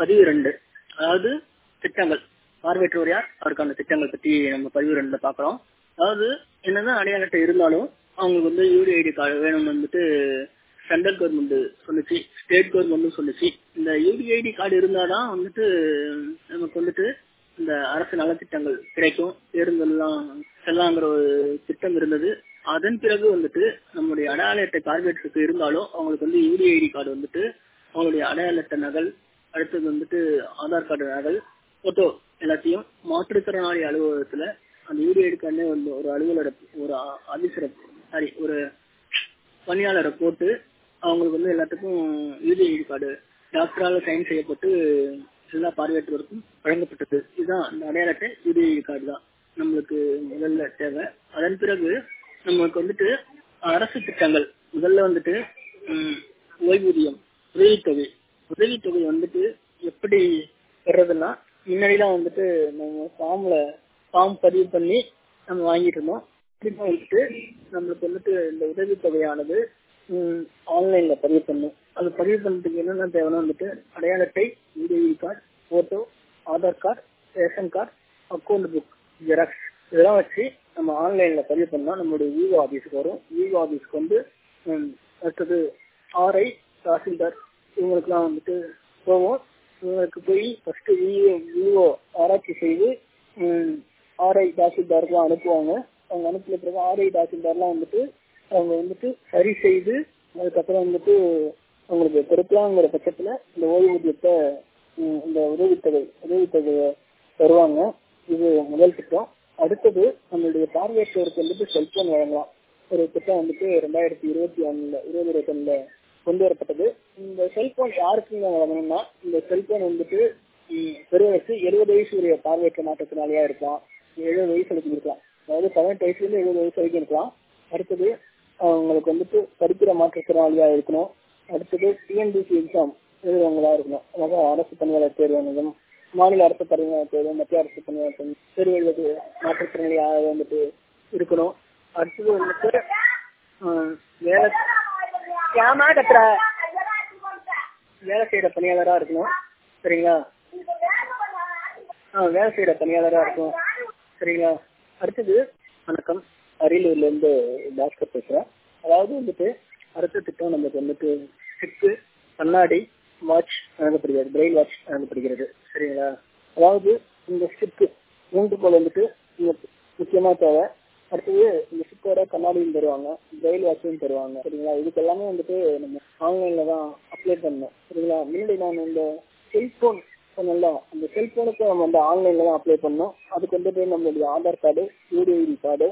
பதிவு ரெண்டு அதாவது திட்டங்கள் பார்வையற்றோர் யார் அவருக்கான திட்டங்கள் பத்தி நம்ம பதிவு ரெண்டுல பாக்குறோம் அதாவது என்னதான் அடையாள அட்டை இருந்தாலும் அவங்களுக்கு வந்து யூடிஐடி கார்டு வேணும்னு வந்துட்டு சென்ட்ரல் கவர்மெண்ட் சொல்லுச்சு ஸ்டேட் கவர்மெண்ட்டும் சொல்லுச்சு இந்த யூடிஐடி கார்டு இருந்தாதான் வந்துட்டு நமக்கு வந்துட்டு இந்த அரசு நலத்திட்டங்கள் கிடைக்கும் பேருந்தெல்லாம் செல்லாங்கிற ஒரு திட்டம் இருந்தது அதன் பிறகு வந்துட்டு நம்முடைய அடையாள அட்டை பார்வையற்றுக்கு இருந்தாலும் அவங்களுக்கு வந்து யூடிஐடி கார்டு வந்துட்டு அவங்களுடைய அடையாள அட்டை நகல் அடுத்தது வந்துட்டு ஆதார் கார்டு நகல் போட்டோ எல்லாத்தையும் மாற்றுத்திறனாளி அலுவலகத்துல அந்த யூடிஐடி கார்டே வந்து ஒரு அலுவலரை ஒரு ஆபீசரை சாரி ஒரு பணியாளரை போட்டு அவங்களுக்கு வந்து எல்லாத்துக்கும் யூடிஐடி கார்டு டாக்டரால சைன் செய்யப்பட்டு எல்லா பார்வையற்றவருக்கும் வழங்கப்பட்டது இதுதான் அந்த அடையாள அட்டை யூடிஐடி கார்டு தான் நம்மளுக்கு முதல்ல தேவை அதன் பிறகு நமக்கு வந்துட்டு அரசு திட்டங்கள் முதல்ல வந்துட்டு ஓய்வூதியம் உதவித்தொகை உதவித்தொகை வந்துட்டு எப்படி பெறதுன்னா முன்னாடிலாம் வந்துட்டு நம்ம ஃபார்ம்ல ஃபார்ம் பதிவு பண்ணி நம்ம வாங்கிட்டு இருந்தோம் இப்போ வந்துட்டு நம்மளுக்கு வந்துட்டு இந்த உதவித்தொகையானது ஆன்லைன்ல பதிவு பண்ணும் அது பதிவு பண்ணுறதுக்கு என்னென்ன தேவைன்னா வந்துட்டு அடையாள அட்டை UDID card photo Aadhaar card ration card account book xerox இதெல்லாம் வச்சு நம்ம ஆன்லைன்ல பதிவு பண்ணா நம்மளுடைய விவோ ஆபீஸ்க்கு வரும் விவோ ஆபீஸ்க்கு வந்து அடுத்தது ஆர்ஐ தாசில்தார் இவங்களுக்குலாம் வந்துட்டு போவோம் இவங்களுக்கு போய் ஃபர்ஸ்ட் விஓ விஓ ஆராய்ச்சி செய்து ஆர்ஐ தாசில்தாருக்குலாம் அனுப்புவாங்க அவங்க அனுப்பின பிறகு ஆர்ஐ தாசில்தார்லாம் வந்துட்டு அவங்க வந்துட்டு சரி செய்து அதுக்கப்புறம் வந்துட்டு அவங்களுக்கு பொறுக்கலாங்கிற பட்சத்துல இந்த ஓய்வூதியத்தை இந்த உதவித்தொகை உதவித்தொகையை தருவாங்க இது முதல் திட்டம் அடுத்தது நம்மளுடைய பார்வையற்றோருக்கு வந்துட்டு செல்போன் வழங்கலாம் ஒரு திட்டம் வந்துட்டு ரெண்டாயிரத்தி இருபத்தி ஒண்ணுல இருபது இருபத்தி ஒண்ணுல கொண்டு வரப்பட்டது இந்த செல்போன் யாருக்கு வழங்கணும்னா இந்த செல்போன் வந்துட்டு பெறுவதற்கு எழுபது வயசு உடைய பார்வையற்ற மாற்றத்தினாலேயா இருக்கலாம் எழுபது வயசு வரைக்கும் இருக்கலாம் அதாவது பதினெட்டு வயசுல இருந்து எழுபது வயசு வரைக்கும் இருக்கலாம் அடுத்தது அவங்களுக்கு வந்துட்டு படிக்கிற மாற்றத்தினாலேயா இருக்கணும் அடுத்தது டிஎன்பிசி எக்ஸாம் எழுதுறவங்களா இருக்கணும் அதாவது அரசு பணியாளர் தேர்வு நிலையம் மாநில அரசு பணியாளர் தேர்வு மத்திய அரசு பணியாளர் தேர்வு எழுவது மாற்றுத்திறனாளியாக வந்துட்டு இருக்கணும் அடுத்தது வந்துட்டு வேலை ஏமா கத்துற வேலை செய்யற பணியாளரா இருக்கணும் சரிங்களா ஆ வேலை செய்யற பணியாளரா இருக்கணும் சரிங்களா அடுத்தது வணக்கம் அரியலூர்ல இருந்து பாஸ்கர் பேசுறேன் அதாவது வந்துட்டு அடுத்த திட்டம் நமக்கு வந்துட்டு ஸ்டிக்கு கண்ணாடி வாட்ச் வழங்கப்படுகிறது பிரெயில் வாட்ச் வழங்கப்படுகிறது சரிங்களா அதாவது இந்த ஸ்டிக்கு மூன்றுகோள் வந்துட்டு முக்கியமா தேவை அடுத்தது இந்த ஸ்டிக்கோட கண்ணாடியும் தருவாங்க பிரெயில் வாட்சும் தருவாங்க சரிங்களா இதுக்கு எல்லாமே வந்துட்டு நம்ம ஆன்லைன்ல தான் அப்ளை பண்ணணும் சரிங்களா முன்னாடி நான் இந்த செல்போன் சொன்னல அந்த செல்போனுக்கு நம்ம வந்து ஆன்லைன்ல தான் அப்ளை பண்ணோம் அதுக்கு வந்துட்டு நம்மளுடைய Aadhaar card UDID card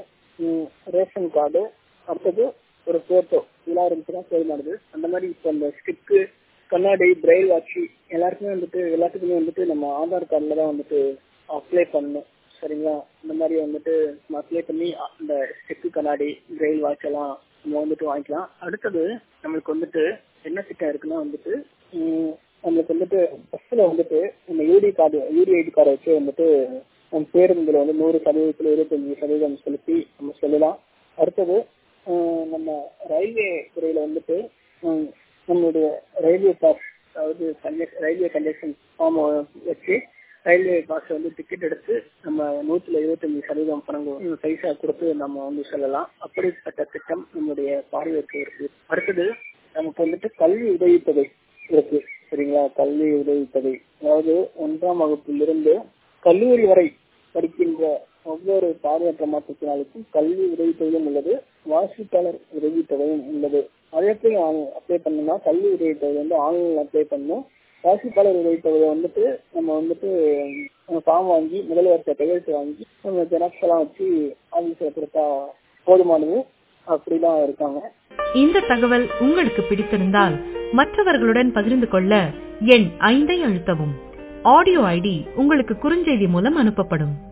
ration card அடுத்தது ஒரு போட்டோ இதெல்லாம் இருந்துச்சுன்னா போதுமானது அந்த மாதிரி இப்போ அந்த ஸ்டிக்கு கண்ணாடி பிரெயில் வாட்சி எல்லாருக்குமே வந்துட்டு எல்லாத்துக்குமே வந்துட்டு நம்ம ஆதார் கார்டில் தான் வந்துட்டு அப்ளை பண்ணணும் சரிங்களா இந்த மாதிரி வந்துட்டு நம்ம அப்ளை பண்ணி அந்த ஸ்டிக்கு கண்ணாடி பிரெயில் வாட்ச் எல்லாம் நம்ம வந்துட்டு வாங்கிக்கலாம் அடுத்தது நம்மளுக்கு வந்துட்டு என்ன திட்டம் இருக்குன்னா வந்துட்டு நம்மளுக்கு வந்துட்டு பஸ்ல வந்துட்டு நம்ம யூடி கார்டு யூடிஐடி கார்டை வச்சு வந்துட்டு நம்ம பேருந்துல வந்து நூறு சதவீதத்துல இருபத்தஞ்சு சதவீதம் செலுத்தி நம்ம சொல்லலாம் அடுத்தது நம்ம ரயில்வே துறையில வந்துட்டு நம்மளுடைய ரயில்வே பாஸ் அதாவது ரயில்வே கண்டக்ஷன் ஃபார்ம் வச்சு ரயில்வே பாஸ் வந்து டிக்கெட் எடுத்து நம்ம நூத்துல இருபத்தஞ்சு சதவீதம் பணம் பைசா கொடுத்து நம்ம வந்து செல்லலாம் அப்படிப்பட்ட திட்டம் நம்முடைய பார்வைக்கு இருக்கு அடுத்தது நமக்கு வந்துட்டு கல்வி உதவித்தொகை இருக்கு சரிங்களா கல்வி உதவித்தொகை அதாவது ஒன்றாம் வகுப்பிலிருந்து கல்லூரி வரை படிக்கின்ற ஒவ்வொரு பார்வையற்ற மாற்றத்தினாலுக்கும் கல்வி உதவித்தொகையும் உள்ளது வாசிப்பாளர் உதவித்தொகையும் உள்ளது அதற்கு அப்ளை பண்ணணும்னா கல்வி உதவித்தொகை வந்து ஆன்லைன்ல அப்ளை பண்ணணும் வாசிப்பாளர் உதவித்தொகையை வந்துட்டு நம்ம வந்துட்டு ஃபார்ம் வாங்கி முதல்வர்கிட்ட கையெழுத்து வாங்கி நம்ம ஜெராக்ஸ் எல்லாம் வச்சு ஆபீஸ்ல கொடுத்தா போதுமானது அப்படிதான் இருக்காங்க இந்த தகவல் உங்களுக்கு பிடித்திருந்தால் மற்றவர்களுடன் பகிர்ந்து கொள்ள எண் ஐந்தை அழுத்தவும் ஆடியோ ஐடி உங்களுக்கு குறுஞ்செய்தி மூலம் அனுப்பப்படும்